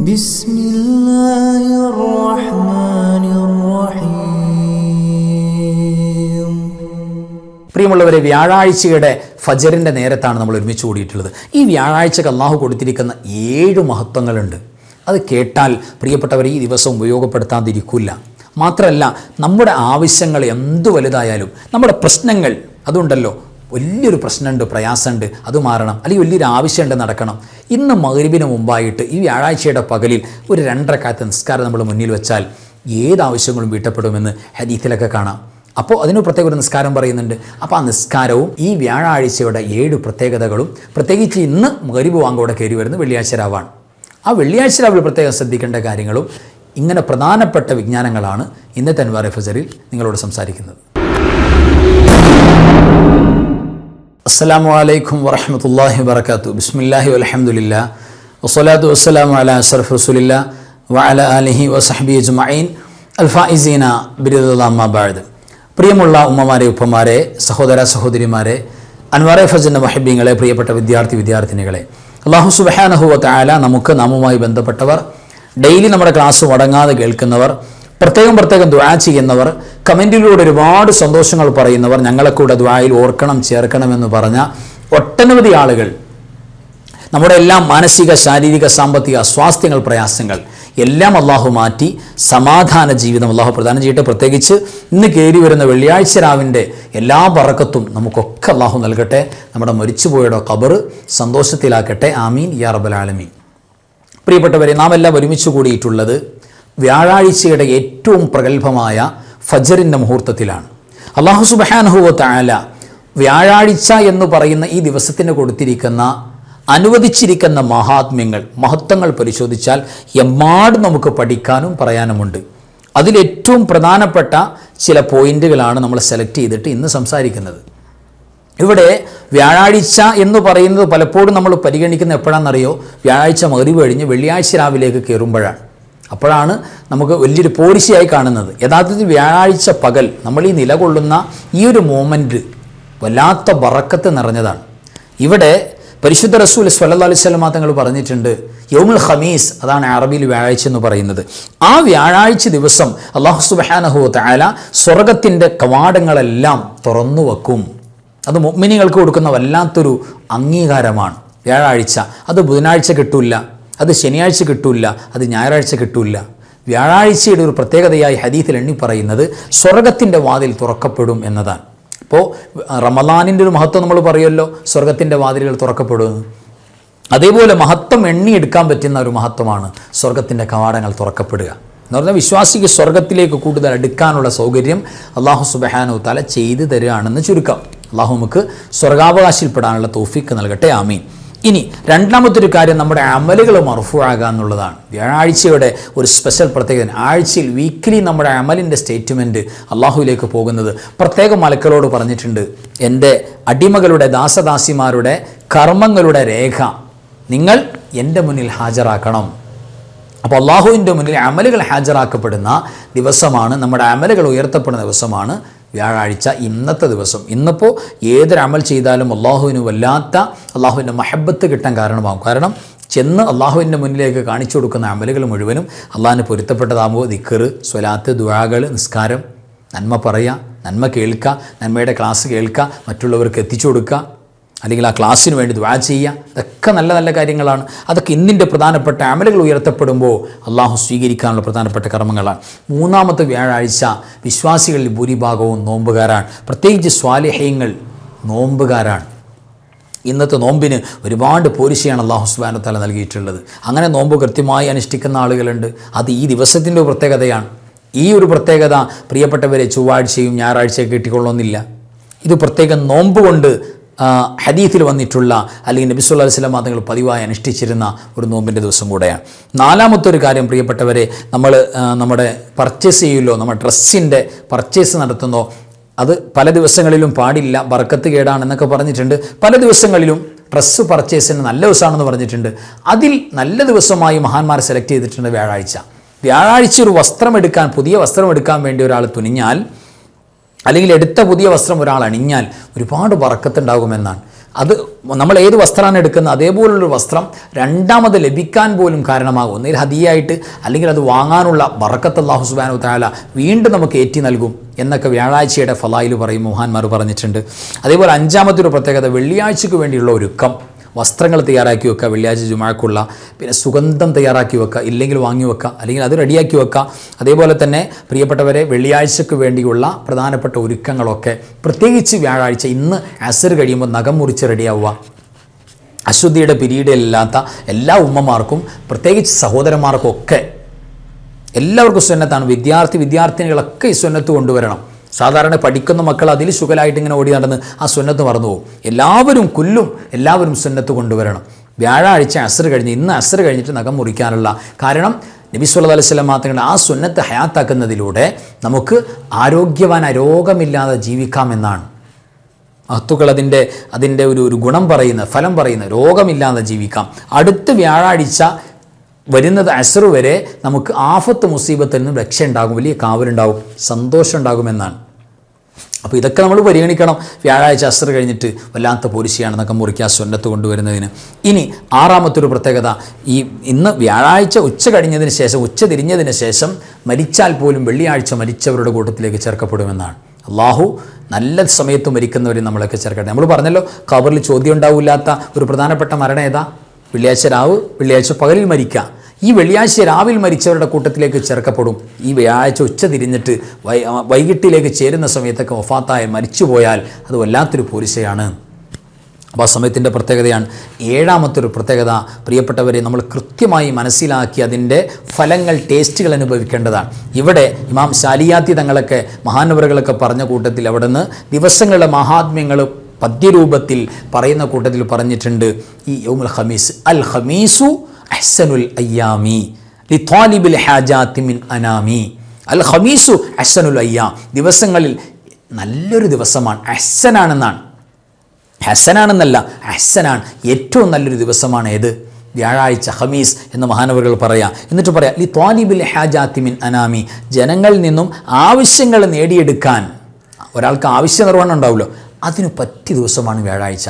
بسم الله الرحمن الرحيم പ്രിയമുള്ളവരെ വ്യാഴാഴ്ചയുടെ ഫജറിൻ്റെ നേരത്താണ് നമ്മൾ ഒരുമിച്ച് കൂടിയിട്ടുള്ളത് ഈ വ്യാഴാഴ്ചക്ക് അള്ളാഹു കൊടുത്തിരിക്കുന്ന ഏഴ് മഹത്വങ്ങളുണ്ട് അത് കേട്ടാൽ പ്രിയപ്പെട്ടവർ ഈ ദിവസം ഉപയോഗപ്പെടുത്താതിരിക്കില്ല മാത്രമല്ല നമ്മുടെ ആവശ്യങ്ങൾ എന്ത് വലുതായാലും നമ്മുടെ പ്രശ്നങ്ങൾ അതുണ്ടല്ലോ വലിയൊരു പ്രശ്നമുണ്ട് പ്രയാസമുണ്ട് അത് മാറണം അല്ലെങ്കിൽ വലിയൊരു ആവശ്യമുണ്ട് നടക്കണം ഇന്ന് മകരുവിന് മുമ്പായിട്ട് ഈ വ്യാഴാഴ്ചയുടെ പകലിൽ ഒരു രണ്ടരക്കാലത്തെ നിസ്കാരം നമ്മൾ മുന്നിൽ വെച്ചാൽ ഏത് ആവശ്യങ്ങളും വീട്ടപ്പെടുമെന്ന് ഹദീത്തിലൊക്കെ കാണാം അപ്പോൾ അതിന് പ്രത്യേക ഒരു നിസ്കാരം പറയുന്നുണ്ട് അപ്പോൾ ആ നിസ്കാരവും ഈ വ്യാഴാഴ്ചയുടെ ഏഴ് പ്രത്യേകതകളും പ്രത്യേകിച്ച് ഇന്ന് മകരിബ് വാങ്കോടെ കയറി വരുന്ന വെള്ളിയാഴ്ച രാവാണ് ആ വെള്ളിയാഴ്ച രാവിലെ പ്രത്യേകം ശ്രദ്ധിക്കേണ്ട കാര്യങ്ങളും ഇങ്ങനെ പ്രധാനപ്പെട്ട വിജ്ഞാനങ്ങളാണ് ഇന്നത്തെ അൻവാർ ഫസറിൽ നിങ്ങളോട് സംസാരിക്കുന്നത് അസ്സാം വലൈക്കും വറഹമത്തല്ലാഹി വബർക്കാത്തു ബിസ്മില്ലാഹി വലഹമുല്ല വസ്സലാത്തു വസ്സലാമു അല അഷറഫ് റസൂലില്ല വഅല അലിഹി വസഹബി അജ്മഈൻ അൽഫായിസീന ബിരുദാമാബാദ് പ്രിയമുള്ള ഉമ്മമാരെ ഉപ്പമാരെ സഹോദര സഹോദരിമാരെ അൻവാറെ ഫജൻ്റെ മഹബീങ്ങളെ പ്രിയപ്പെട്ട വിദ്യാർത്ഥി വിദ്യാർത്ഥിനികളെ അള്ളാഹു സുബഹാനഹുവ താല നമുക്ക് നാമുമായി ബന്ധപ്പെട്ടവർ ഡെയിലി നമ്മുടെ ക്ലാസ് മുടങ്ങാതെ കേൾക്കുന്നവർ പ്രത്യേകം പ്രത്യേകം ദ്വാ ചെയ്യുന്നവർ കമൻറ്റിലൂടെ ഒരുപാട് സന്തോഷങ്ങൾ പറയുന്നവർ ഞങ്ങളെ കൂടെ ദ്വായിൽ ഓർക്കണം ചേർക്കണമെന്ന് പറഞ്ഞ ഒട്ടനവധി ആളുകൾ നമ്മുടെ എല്ലാം മാനസിക ശാരീരിക സാമ്പത്തിക സ്വാസ്ഥ്യങ്ങൾ പ്രയാസങ്ങൾ എല്ലാം അള്ളാഹു മാറ്റി സമാധാന ജീവിതം അള്ളാഹു പ്രദാനം ചെയ്യട്ടെ പ്രത്യേകിച്ച് ഇന്ന് കയറി വരുന്ന വെള്ളിയാഴ്ച രാവിൻ്റെ എല്ലാ പറക്കത്തും നമുക്കൊക്കെ അള്ളാഹു നൽകട്ടെ നമ്മുടെ മരിച്ചുപോയുടെ കബറ് സന്തോഷത്തിലാക്കട്ടെ ആമീൻ യാ റബ്ബൽ ആലമീൻ പ്രിയപ്പെട്ടവരെ നാം എല്ലാം ഒരുമിച്ച് കൂടിയിട്ടുള്ളത് വ്യാഴാഴ്ചയുടെ ഏറ്റവും പ്രഗത്ഭമായ ഫജറിൻ്റെ മുഹൂർത്തത്തിലാണ് അള്ളാഹു സുബഹാനഹുവ താല വ്യാഴാഴ്ച എന്ന് പറയുന്ന ഈ ദിവസത്തിന് കൊടുത്തിരിക്കുന്ന അനുവദിച്ചിരിക്കുന്ന മഹാത്മ്യങ്ങൾ മഹത്വങ്ങൾ പരിശോധിച്ചാൽ എമ്മാട് നമുക്ക് പഠിക്കാനും പറയാനുമുണ്ട് അതിലേറ്റവും പ്രധാനപ്പെട്ട ചില പോയിന്റുകളാണ് നമ്മൾ സെലക്ട് ചെയ്തിട്ട് ഇന്ന് സംസാരിക്കുന്നത് ഇവിടെ വ്യാഴാഴ്ച എന്ന് പറയുന്നത് പലപ്പോഴും നമ്മൾ പരിഗണിക്കുന്ന എപ്പോഴാണെന്നറിയോ വ്യാഴാഴ്ച മകരി കഴിഞ്ഞ് വെള്ളിയാഴ്ച രാവിലേക്ക് കയറുമ്പോഴാണ് അപ്പോഴാണ് നമുക്ക് വലിയൊരു പോളിസിയായി കാണുന്നത് യഥാർത്ഥത്തിൽ വ്യാഴാഴ്ച പകൽ നമ്മൾ ഈ നിലകൊള്ളുന്ന ഈ ഒരു മോമെൻറ്റ് വല്ലാത്ത ബറക്കത്ത് നിറഞ്ഞതാണ് ഇവിടെ പരിശുദ്ധ റസൂൽ സ്വല്ലാ അലൈഹി സ്വലമാ തങ്ങൾ പറഞ്ഞിട്ടുണ്ട് യൗമുൽ ഖമീസ് അതാണ് അറബിയിൽ വ്യാഴാഴ്ച എന്ന് പറയുന്നത് ആ വ്യാഴാഴ്ച ദിവസം അള്ളാഹു സുബാനഹു താല സ്വർഗത്തിൻ്റെ കവാടങ്ങളെല്ലാം തുറന്നു വെക്കും അത് മുഗ്മിനികൾക്ക് കൊടുക്കുന്ന വല്ലാത്തൊരു അംഗീകാരമാണ് വ്യാഴാഴ്ച അത് ബുധനാഴ്ച കിട്ടൂല അത് ശനിയാഴ്ച കിട്ടൂല അത് ഞായറാഴ്ച കിട്ടൂല വ്യാഴാഴ്ചയുടെ ഒരു പ്രത്യേകതയായി ഹദീത്തിൽ എണ്ണി പറയുന്നത് സ്വർഗത്തിൻ്റെ വാതിൽ തുറക്കപ്പെടും എന്നതാണ് അപ്പോൾ റമദാനിൻ്റെ ഒരു മഹത്വം നമ്മൾ പറയുമല്ലോ സ്വർഗത്തിൻ്റെ വാതിലുകൾ തുറക്കപ്പെടുമെന്ന് അതേപോലെ മഹത്വം എണ്ണിയെടുക്കാൻ പറ്റുന്ന ഒരു മഹത്വമാണ് സ്വർഗത്തിൻ്റെ കവാടങ്ങൾ തുറക്കപ്പെടുക എന്ന് പറഞ്ഞാൽ വിശ്വാസിക്ക് സ്വർഗത്തിലേക്ക് കൂടുതൽ അടുക്കാനുള്ള സൗകര്യം അള്ളാഹു സുബഹാനു തല ചെയ്തു തരികയാണെന്ന് ചുരുക്കം അള്ളാഹു നമുക്ക് സ്വർഗാവകാശിൽപ്പെടാനുള്ള തോഫിക്ക് നൽകട്ടെ ആമീൻ ഇനി രണ്ടാമത്തെ ഒരു കാര്യം നമ്മുടെ അമലുകൾ മറുഫു ആകുക എന്നുള്ളതാണ് വ്യാഴാഴ്ചയുടെ ഒരു സ്പെഷ്യൽ പ്രത്യേകത ആഴ്ചയിൽ വീക്കിലി നമ്മുടെ അമലിൻ്റെ സ്റ്റേറ്റ്മെൻറ്റ് അള്ളാഹുവിലേക്ക് പോകുന്നത് പ്രത്യേകം മലക്കളോട് പറഞ്ഞിട്ടുണ്ട് എൻ്റെ അടിമകളുടെ ദാസദാസിമാരുടെ കർമ്മങ്ങളുടെ രേഖ നിങ്ങൾ എൻ്റെ മുന്നിൽ ഹാജരാക്കണം അപ്പോൾ അള്ളാഹുവിൻ്റെ മുന്നിൽ അമലുകൾ ഹാജരാക്കപ്പെടുന്ന ദിവസമാണ് നമ്മുടെ അമലുകൾ ഉയർത്തപ്പെടുന്ന ദിവസമാണ് വ്യാഴാഴ്ച ഇന്നത്തെ ദിവസം ഇന്നിപ്പോൾ ഏതൊരു അമൽ ചെയ്താലും അള്ളാഹുവിന് വല്ലാത്ത അള്ളാഹുവിൻ്റെ മഹബത്ത് കിട്ടാൻ കാരണമാകും കാരണം ചെന്ന് അള്ളാഹുവിൻ്റെ മുന്നിലേക്ക് കാണിച്ചു കൊടുക്കുന്ന അമലുകൾ മുഴുവനും അള്ളാഹിന് പൊരുത്തപ്പെട്ടതാകുമ്പോൾ ദിക്കറ് സ്വലാത്ത് ദുഴാകൾ നിസ്കാരം നന്മ പറയുക നന്മ കേൾക്കുക നന്മയുടെ ക്ലാസ് കേൾക്കുക മറ്റുള്ളവർക്ക് എത്തിച്ചു കൊടുക്കുക അല്ലെങ്കിൽ ആ ക്ലാസ്സിന് വേണ്ടി ദ്വാ ചെയ്യുക ഇതൊക്കെ നല്ല നല്ല കാര്യങ്ങളാണ് അതൊക്കെ ഇന്നിൻ്റെ പ്രധാനപ്പെട്ട അമലുകൾ ഉയർത്തപ്പെടുമ്പോൾ അള്ളാഹു സ്വീകരിക്കാനുള്ള പ്രധാനപ്പെട്ട കർമ്മങ്ങളാണ് മൂന്നാമത്തെ വ്യാഴാഴ്ച വിശ്വാസികളിൽ ഭൂരിഭാഗവും നോമ്പുകാരാണ് പ്രത്യേകിച്ച് സ്വാലിഹ്യങ്ങൾ നോമ്പുകാരാണ് ഇന്നത്തെ നോമ്പിന് ഒരുപാട് പോലിശയാണ് അള്ളാഹു സുബാന തല നൽകിയിട്ടുള്ളത് അങ്ങനെ നോമ്പ് കൃത്യമായി അനുഷ്ഠിക്കുന്ന ആളുകളുണ്ട് അത് ഈ ദിവസത്തിൻ്റെ പ്രത്യേകതയാണ് ഈ ഒരു പ്രത്യേകത പ്രിയപ്പെട്ടവരെ ചൊവ്വാഴ്ചയും ഞായറാഴ്ചയും കിട്ടിക്കൊള്ളുന്നില്ല ഇത് പ്രത്യേകം നോമ്പ് കൊണ്ട് ഹദീത്തിൽ വന്നിട്ടുള്ള അല്ലെങ്കിൽ നബിസുല്ലാ വസ്ലാം തങ്ങൾ പതിവായി അനുഷ്ഠിച്ചിരുന്ന ഒരു നോമ്പിൻ്റെ ദിവസം കൂടെയാണ് നാലാമത്തെ ഒരു കാര്യം പ്രിയപ്പെട്ടവരെ നമ്മൾ നമ്മുടെ പർച്ചേസ് ചെയ്യുമല്ലോ നമ്മുടെ ഡ്രസ്സിൻ്റെ പർച്ചേസ് നടത്തുന്നോ അത് പല ദിവസങ്ങളിലും പാടില്ല ബർക്കത്ത് കേടാണെന്നൊക്കെ പറഞ്ഞിട്ടുണ്ട് പല ദിവസങ്ങളിലും ഡ്രസ്സ് പർച്ചേസിന് നല്ല ദിവസമാണെന്ന് പറഞ്ഞിട്ടുണ്ട് അതിൽ നല്ല ദിവസമായി മഹാന്മാർ സെലക്ട് ചെയ്തിട്ടുണ്ട് വ്യാഴാഴ്ച വ്യാഴാഴ്ച ഒരു വസ്ത്രം എടുക്കാൻ പുതിയ വസ്ത്രം എടുക്കാൻ വേണ്ടി ഒരാൾ തുനിഞ്ഞാൽ അല്ലെങ്കിൽ എടുത്ത പുതിയ വസ്ത്രം ഒരാൾ അണിഞ്ഞാൽ ഒരുപാട് വറക്കത്തുണ്ടാകുമെന്നാണ് അത് നമ്മൾ ഏത് വസ്ത്രമാണ് എടുക്കുന്നത് അതേപോലുള്ളൊരു വസ്ത്രം രണ്ടാമത് ലഭിക്കാൻ പോലും കാരണമാകും ഒന്നിൽ ഹദിയായിട്ട് അല്ലെങ്കിൽ അത് വാങ്ങാനുള്ള ബറക്കത്ത് അള്ളാഹു സുബാനു താല വീണ്ടും നമുക്ക് ഏറ്റി നൽകും എന്നൊക്കെ വ്യാഴാഴ്ചയുടെ ഫലായിൽ പറയും മഹാന്മാർ പറഞ്ഞിട്ടുണ്ട് അതേപോലെ അഞ്ചാമത്തെ ഒരു പ്രത്യേകത വെള്ളിയാഴ്ചയ്ക്ക് വേണ്ടിയുള്ള ഒരുക്കം വസ്ത്രങ്ങൾ തയ്യാറാക്കി വെക്കുക വെള്ളിയാഴ്ച ജുമാക്കുള്ള പിന്നെ സുഗന്ധം തയ്യാറാക്കി വെക്കുക ഇല്ലെങ്കിൽ വാങ്ങി വെക്കുക അല്ലെങ്കിൽ അത് റെഡിയാക്കി വെക്കുക അതേപോലെ തന്നെ പ്രിയപ്പെട്ടവരെ വെള്ളിയാഴ്ചക്ക് വേണ്ടിയുള്ള പ്രധാനപ്പെട്ട ഒരുക്കങ്ങളൊക്കെ പ്രത്യേകിച്ച് വ്യാഴാഴ്ച ഇന്ന് അസർ കഴിയുമ്പോൾ നഖം മുറിച്ച് റെഡിയാവുക അശുദ്ധിയുടെ പിരീഡിലില്ലാത്ത എല്ലാ ഉമ്മമാർക്കും പ്രത്യേകിച്ച് സഹോദരന്മാർക്കും ഒക്കെ എല്ലാവർക്കും സുന്നത്താണ് വിദ്യാർത്ഥി വിദ്യാർത്ഥിനികളൊക്കെ ഈ സുന്നത്ത് കൊണ്ടുവരണം സാധാരണ പഠിക്കുന്ന മക്കൾ അതിൽ ശുഗലായിട്ട് ഇങ്ങനെ ഓടി നടന്ന് ആ സുന്നത്ത് മറന്നു പോകും എല്ലാവരും കുല്ലും എല്ലാവരും സുന്നത്ത് കൊണ്ടുവരണം വ്യാഴാഴ്ച അസർ കഴിഞ്ഞ് ഇന്ന് അസർ കഴിഞ്ഞിട്ട് നഖം മുറിക്കാനുള്ള കാരണം നബി സല്ലല്ലാഹു അലൈഹി വസല്ലം മാത്രങ്ങളുടെ ആ സുന്നത്ത് ഹയാത്താക്കുന്നതിലൂടെ നമുക്ക് ആരോഗ്യവാൻ രോഗമില്ലാതെ ജീവിക്കാമെന്നാണ് മഹത്തുക്കൾ അതിൻ്റെ അതിൻ്റെ ഒരു ഒരു ഗുണം പറയുന്ന ഫലം പറയുന്ന രോഗമില്ലാതെ ജീവിക്കാം അടുത്ത വ്യാഴാഴ്ച വരുന്നത് അസറ് വരെ നമുക്ക് ആഫത്ത് മുസീബത്തിൽ നിന്നും രക്ഷ ഉണ്ടാകും വലിയ കാവലുണ്ടാകും സന്തോഷം ഉണ്ടാകുമെന്നാണ് അപ്പോൾ ഇതൊക്കെ നമ്മൾ പരിഗണിക്കണം വ്യാഴാഴ്ച അസർ കഴിഞ്ഞിട്ട് വല്ലാത്ത പോരിശയാണ് എന്നൊക്കെ മുറിക്കുക സ്വന്നത്ത് കൊണ്ടുവരുന്നതിന് ഇനി ആറാമത്തെ ഒരു പ്രത്യേകത ഈ ഇന്ന് വ്യാഴാഴ്ച ഉച്ച കഴിഞ്ഞതിന് ശേഷം ഉച്ച തിരിഞ്ഞതിന് ശേഷം മരിച്ചാൽ പോലും വെള്ളിയാഴ്ച മരിച്ചവരുടെ കൂട്ടത്തിലേക്ക് ചേർക്കപ്പെടുമെന്നാണ് അള്ളാഹു നല്ല സമയത്ത് മരിക്കുന്നവരെ നമ്മളൊക്കെ ചേർക്കട്ടെ നമ്മൾ പറഞ്ഞല്ലോ ഖബറിൽ ചോദ്യം ഉണ്ടാവില്ലാത്ത ഒരു പ്രധാനപ്പെട്ട മരണം ഏതാ വെള്ളിയാഴ്ച രാവ് വെള്ളിയാഴ്ച പകലിൽ മരിക്കുക ഈ വെള്ളിയാഴ്ച രാവിൽ മരിച്ചവരുടെ കൂട്ടത്തിലേക്ക് ചേർക്കപ്പെടും ഈ വ്യാഴാഴ്ച ഉച്ച തിരിഞ്ഞിട്ട് വൈ വൈകിട്ടിലേക്ക് ചേരുന്ന സമയത്തൊക്കെ വഫാത്തായ മരിച്ചുപോയാൽ അത് വല്ലാത്തൊരു പോരിശയാണ് അപ്പോൾ ആ സമയത്തിൻ്റെ പ്രത്യേകതയാണ് ഏഴാമത്തെ ഒരു പ്രത്യേകത പ്രിയപ്പെട്ടവരെ നമ്മൾ കൃത്യമായി മനസ്സിലാക്കി അതിൻ്റെ ഫലങ്ങൾ ടേസ്റ്റുകൾ അനുഭവിക്കേണ്ടതാണ് ഇവിടെ ഇമാം ശാലിയാത്തി തങ്ങളൊക്കെ മഹാനവറുകളൊക്കെ പറഞ്ഞ കൂട്ടത്തിൽ അവിടെ നിന്ന് ദിവസങ്ങളുടെ മഹാത്മ്യങ്ങൾ പദ്യരൂപത്തിൽ പറയുന്ന കൂട്ടത്തിൽ പറഞ്ഞിട്ടുണ്ട് ഈ യൗമുൽ ഖമീസ് അൽ ഖമീസു അഹ്സനുൽ അയ്യാമി ലിത്വാലിബിൽ ഹാജാത്തി മിൻ അനാമി അൽ ഖമീസു അഹ്സനുൽ അയ്യാം ദിവസങ്ങളിൽ നല്ലൊരു ദിവസമാണ് അഹ്സനാണെന്നാണ് ഹസനാണെന്നല്ല ഹസനാണ് ഏറ്റവും നല്ലൊരു ദിവസമാണ് ഏത് വ്യാഴാഴ്ച ഹമീസ് എന്ന് മഹാനവറുകൾ പറയാം എന്നിട്ട് പറയാം ലി ത്വാലിബിൽ ഹാജാത്തിമിൻ അനാമി ജനങ്ങളിൽ നിന്നും ആവശ്യങ്ങൾ നേടിയെടുക്കാൻ ഒരാൾക്ക് ആവശ്യ നിർവഹണം ഉണ്ടാവുമല്ലോ അതിന് പറ്റിയ ദിവസമാണ് വ്യാഴാഴ്ച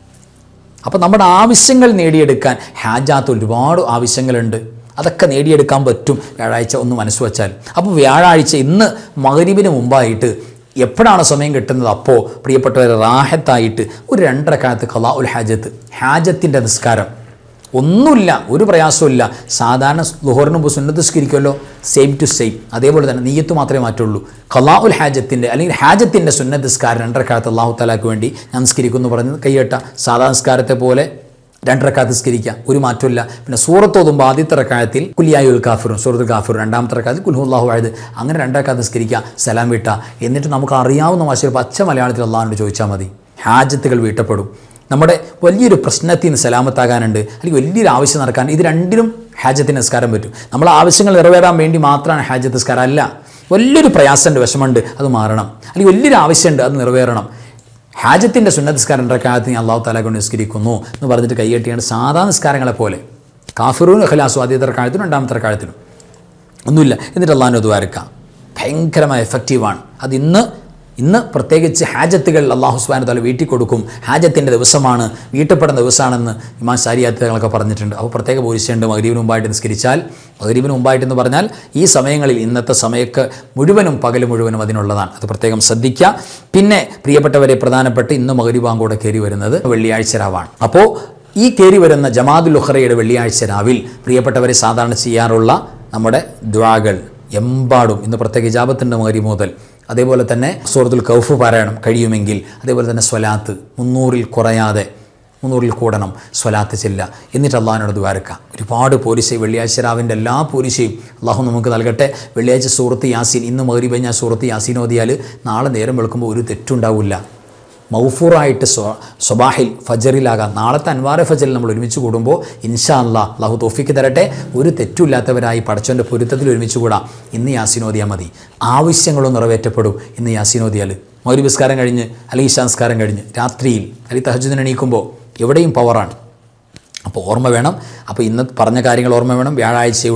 അപ്പോൾ നമ്മുടെ ആവശ്യങ്ങൾ നേടിയെടുക്കാൻ ഹാജാത്ത് ഒരുപാട് ആവശ്യങ്ങളുണ്ട് അതൊക്കെ നേടിയെടുക്കാൻ പറ്റും വ്യാഴാഴ്ച ഒന്ന് മനസ്സ് വച്ചാൽ അപ്പോൾ വ്യാഴാഴ്ച ഇന്ന് മകരിബിന് മുമ്പായിട്ട് എപ്പോഴാണ് സമയം കിട്ടുന്നത് അപ്പോൾ പ്രിയപ്പെട്ടവരെ റാഹത്തായിട്ട് ഒരു രണ്ടര കാലത്ത് കലാ ഉൽ ഹാജത്ത് ഹാജത്തിൻ്റെ നിസ്കാരം ഒന്നുമില്ല ഒരു പ്രയാസമില്ല സാധാരണ ലുഹറിന് മുമ്പ് സുന്നത്ത് നിസ്കരിക്കുമല്ലോ സെയിം ടു സെയിം അതേപോലെ തന്നെ നീയത്ത് മാത്രമേ മാറ്റുള്ളൂ ഖലാ ഉൽ ഹാജത്തിൻ്റെ അല്ലെങ്കിൽ ഹാജത്തിൻ്റെ സുന്നത്ത് നിസ്കാരം രണ്ടരക്കാലത്ത് അള്ളാഹു താലാക്ക് വേണ്ടി ഞാൻ നിസ്കരിക്കുന്നു പറഞ്ഞ് കൈയ്യട്ട സാധാ നിസ്കാരത്തെ പോലെ രണ്ടരക്കാലത്ത് നിസ്കരിക്കുക ഒരു മാറ്റമില്ല പിന്നെ സൂറത്ത് ഓതുമ്പോൾ ആദ്യത്തെ റക്കായത്തിൽ കുലിയായി ഉൽ കാഫിറും സൂറത്ത് കാഫിറും രണ്ടാമത്തെ റക്കായത്തിൽ കുൽഹുല്ലാഹു ആയത് അങ്ങനെ രണ്ടരക്കാലത്ത് നിസ്കരിക്കുക സലാം വീട്ട എന്നിട്ട് നമുക്ക് അറിയാവുന്ന ഭാഷയിൽ പച്ച മലയാളത്തിൽ അള്ളാഹിനോട് ചോദിച്ചാൽ മതി ഹാജത്തുകൾ വീട്ടപ്പെടും നമ്മുടെ വലിയൊരു പ്രശ്നത്തിൽ നിന്ന് സലാമത്താകാനുണ്ട് അല്ലെങ്കിൽ വലിയൊരു ആവശ്യം നടക്കാൻ ഇത് രണ്ടിനും ഹാജത്തിന് നിസ്കാരം പറ്റും നമ്മൾ ആവശ്യങ്ങൾ നിറവേറാൻ വേണ്ടി മാത്രമാണ് ഹാജത്ത് നിസ്കാരം അല്ല വലിയൊരു പ്രയാസമുണ്ട് വിഷമമുണ്ട് അത് മാറണം അല്ലെങ്കിൽ വലിയൊരു ആവശ്യമുണ്ട് അത് നിറവേറണം ഹാജത്തിൻ്റെ സുന്നസ്കാരം റക്കാലത്ത് ഞാൻ അള്ളാഹു താല കൊണ്ട് നിസ്കരിക്കുന്നു എന്ന് പറഞ്ഞിട്ട് കൈകെട്ടിയാണ് സാധാ നിസ്കാരങ്ങളെ പോലെ കാഫിറൂൻ അഖലാസു ആദ്യത്തെ റക്കാലത്തിനും രണ്ടാമത്തെ റക്കാലത്തിനും ഒന്നുമില്ല എന്നിട്ട് അള്ളാഹിനെ ദ്വാരക്കാം ഭയങ്കരമായ എഫക്റ്റീവാണ് അത് ഇന്ന് ഇന്ന് പ്രത്യേകിച്ച് ഹാജത്തുകൾ അള്ളാഹു സുബാന താല വീട്ടിൽ കൊടുക്കും ഹാജത്തിൻ്റെ ദിവസമാണ് വീട്ടപ്പെടുന്ന ദിവസമാണെന്ന് ഇമാൻ ശാരിയാത്തുകളൊക്കെ പറഞ്ഞിട്ടുണ്ട് അപ്പോൾ പ്രത്യേക പോലീസുണ്ട് മകരീവിന് മുമ്പായിട്ട് നിസ്കരിച്ചാൽ മകരീവിന് മുമ്പായിട്ട് എന്ന് പറഞ്ഞാൽ ഈ സമയങ്ങളിൽ ഇന്നത്തെ സമയമൊക്കെ മുഴുവനും പകൽ മുഴുവനും അതിനുള്ളതാണ് അത് പ്രത്യേകം ശ്രദ്ധിക്കുക പിന്നെ പ്രിയപ്പെട്ടവരെ പ്രധാനപ്പെട്ട് ഇന്ന് മകരീബാം കൂടെ കയറി വരുന്നത് വെള്ളിയാഴ്ച രാവാണ് അപ്പോൾ ഈ കയറി വരുന്ന ജമാദുൽ ഉഖറയുടെ വെള്ളിയാഴ്ച രാവിൽ പ്രിയപ്പെട്ടവരെ സാധാരണ ചെയ്യാറുള്ള നമ്മുടെ ദ്വാകൾ എമ്പാടും ഇന്ന് പ്രത്യേക ഇജാബത്തിൻ്റെ മകരി മുതൽ അതേപോലെ തന്നെ സൂറത്തുൽ കൗഫ് പാരായണം കഴിയുമെങ്കിൽ അതേപോലെ തന്നെ സ്വലാത്ത് മുന്നൂറിൽ കുറയാതെ മുന്നൂറിൽ കൂടണം സ്വലാത്ത് ചെല്ല എന്നിട്ട് അള്ളാഹിനോട് ദ്വാരക്കുക ഒരുപാട് പോലീസ് വെള്ളിയാഴ്ച രാവിൻ്റെ എല്ലാ പോലീസയും അള്ളാഹു നമുക്ക് നൽകട്ടെ വെള്ളിയാഴ്ച സൂറത്ത് യാസീൻ ഇന്ന് മകരി കഴിഞ്ഞാൽ സൂറത്ത് യാസീൻ ഓതിയാൽ നാളെ നേരം വെളുക്കുമ്പോൾ ഒരു തെറ്റുണ്ടാവില്ല മൗഫൂറായിട്ട് സ്വ സ്വബാഹിൽ ഫജറിലാകാം നാളത്തെ അൻവാര ഫജറിൽ നമ്മൾ ഒരുമിച്ച് കൂടുമ്പോൾ ഇൻഷാ അല്ലാ അള്ളാഹു തോഫിക്ക് തരട്ടെ ഒരു തെറ്റുമില്ലാത്തവരായി പടച്ചവൻ്റെ പൊരുത്തത്തിൽ ഒരുമിച്ച് കൂടാം ഇന്ന് യാസീനോദിയാൽ മതി ആവശ്യങ്ങളും നിറവേറ്റപ്പെടും ഇന്ന് യാസീനോദിയാൽ മൗരി നിസ്കാരം കഴിഞ്ഞ് അല്ലെങ്കിൽ ഇശാസ്കാരം കഴിഞ്ഞ് രാത്രിയിൽ അല്ലെങ്കിൽ തഹജുദിന് എണീക്കുമ്പോൾ എവിടെയും പവറാണ് അപ്പോൾ ഓർമ്മ വേണം അപ്പോൾ ഇന്ന് പറഞ്ഞ കാര്യങ്ങൾ ഓർമ്മ വേണം വ്യാഴാഴ്ചയുടെ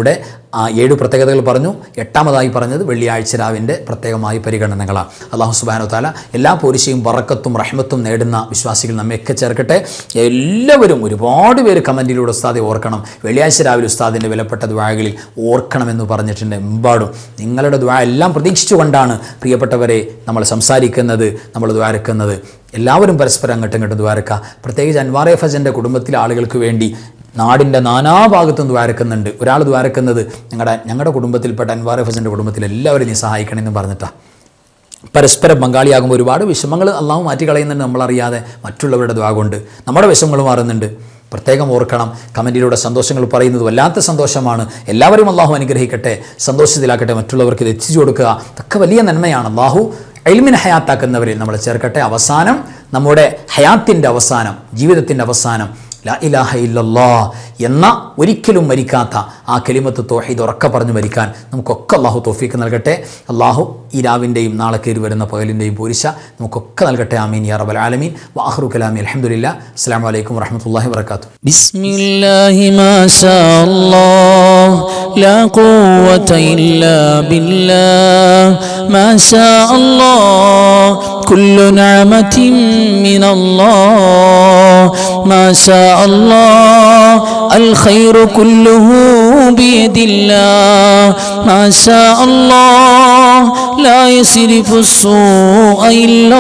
ആ ഏഴ് പ്രത്യേകതകൾ പറഞ്ഞു എട്ടാമതായി പറഞ്ഞത് വെള്ളിയാഴ്ച രാവിൻ്റെ പ്രത്യേകമായ പരിഗണനകളാണ് അള്ളാഹു സുബാനു താല എല്ലാ പോരിശയും വറക്കത്തും റഹ്മത്തും നേടുന്ന വിശ്വാസികൾ നമ്മയൊക്കെ ചേർക്കട്ടെ എല്ലാവരും ഒരുപാട് പേര് കമൻറ്റിലൂടെ ഉസ്താദെ ഓർക്കണം വെള്ളിയാഴ്ച രാവിലെ ഉസ്താദിൻ്റെ വിലപ്പെട്ട ദ്വാകളിൽ ഓർക്കണമെന്ന് പറഞ്ഞിട്ടുണ്ട് എമ്പാടും നിങ്ങളുടെ ദ്വാ എല്ലാം പ്രതീക്ഷിച്ചുകൊണ്ടാണ് പ്രിയപ്പെട്ടവരെ നമ്മൾ സംസാരിക്കുന്നത് നമ്മൾ ദ്വാരക്കുന്നത് എല്ലാവരും പരസ്പരം അങ്ങോട്ടും ഇങ്ങോട്ടും ദ്വാരക്കുക പ്രത്യേകിച്ച് അൻവാറെ ഫജൻ്റെ കുടുംബത്തിലെ ആളുകൾക്ക് വേണ്ടി നാടിൻ്റെ നാനാഭാഗത്തും ദ്വാരക്കുന്നുണ്ട് ഒരാൾ ദ്വാരക്കുന്നത് ഞങ്ങളുടെ ഞങ്ങളുടെ കുടുംബത്തിൽപ്പെട്ട അൻവാറെ ഫജൻ്റെ കുടുംബത്തിൽ എല്ലാവരും നീ സഹായിക്കണമെന്ന് പറഞ്ഞിട്ടാണ് പരസ്പരം പങ്കാളിയാകുമ്പോൾ ഒരുപാട് വിഷമങ്ങൾ അള്ളാഹു മാറ്റിക്കളയുന്നുണ്ട് നമ്മളറിയാതെ മറ്റുള്ളവരുടെ ദ്വാ കൊണ്ട് നമ്മുടെ വിഷമങ്ങൾ മാറുന്നുണ്ട് പ്രത്യേകം ഓർക്കണം കമൻറ്റിലൂടെ സന്തോഷങ്ങൾ പറയുന്നത് വല്ലാത്ത സന്തോഷമാണ് എല്ലാവരും അള്ളാഹു അനുഗ്രഹിക്കട്ടെ സന്തോഷത്തിലാക്കട്ടെ മറ്റുള്ളവർക്ക് ഇത് എത്തിച്ചു കൊടുക്കുക ഇതൊക്കെ വലിയ നന്മയാണ് അള്ളാഹു എൽമിന് ഹയാത്താക്കുന്നവരിൽ നമ്മൾ ചേർക്കട്ടെ അവസാനം നമ്മുടെ ഹയാത്തിൻ്റെ അവസാനം ജീവിതത്തിൻ്റെ അവസാനം ലാ ഇലാഹ ഇല്ലല്ലാ എന്ന ഒരിക്കലും മരിക്കാത്ത ആ കെലിമത്ത് തോഹീദ് ഉറക്കെ പറഞ്ഞു മരിക്കാൻ നമുക്കൊക്കെ അള്ളാഹു തോഫീക്ക് നൽകട്ടെ അള്ളാഹു ഈ രാവിൻ്റെയും നാളെ കയറി വരുന്ന പകലിൻ്റെയും പോരിശ നമുക്കൊക്കെ നൽകട്ടെ ആമീൻ യാ റബൽ ആലമീൻ വാഹറു കലാമി അലഹമുല്ല അസ്സാം വലൈക്കും വറഹമത്തല്ലാഹി വർക്കാത്തു بسم الله ما شاء الله لا قوة إلا بالله ما شاء الله كل نعمة من الله ما شاء الله الخير كله بيد الله ما شاء الله لا يصرف السوء إلا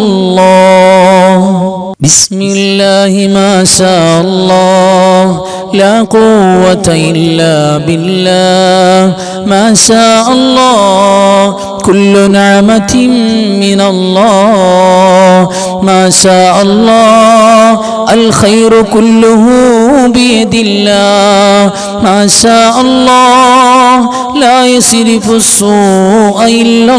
الله بسم الله ما شاء الله لا قوة إلا بالله ما شاء الله كل نعمة من الله ما شاء الله الخير كله بيد الله ما شاء الله لا يصرف السوء إلا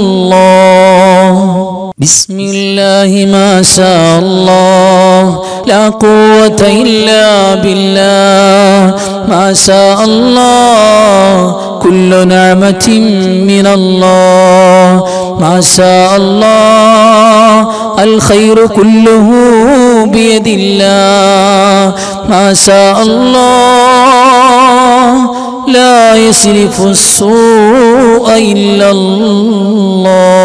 الله بسم الله ما شاء الله لا قوة إلا بالله ما شاء الله كل نعمة من الله ما شاء الله الخير كله بيد الله ما شاء الله لا يصرف السوء إلا الله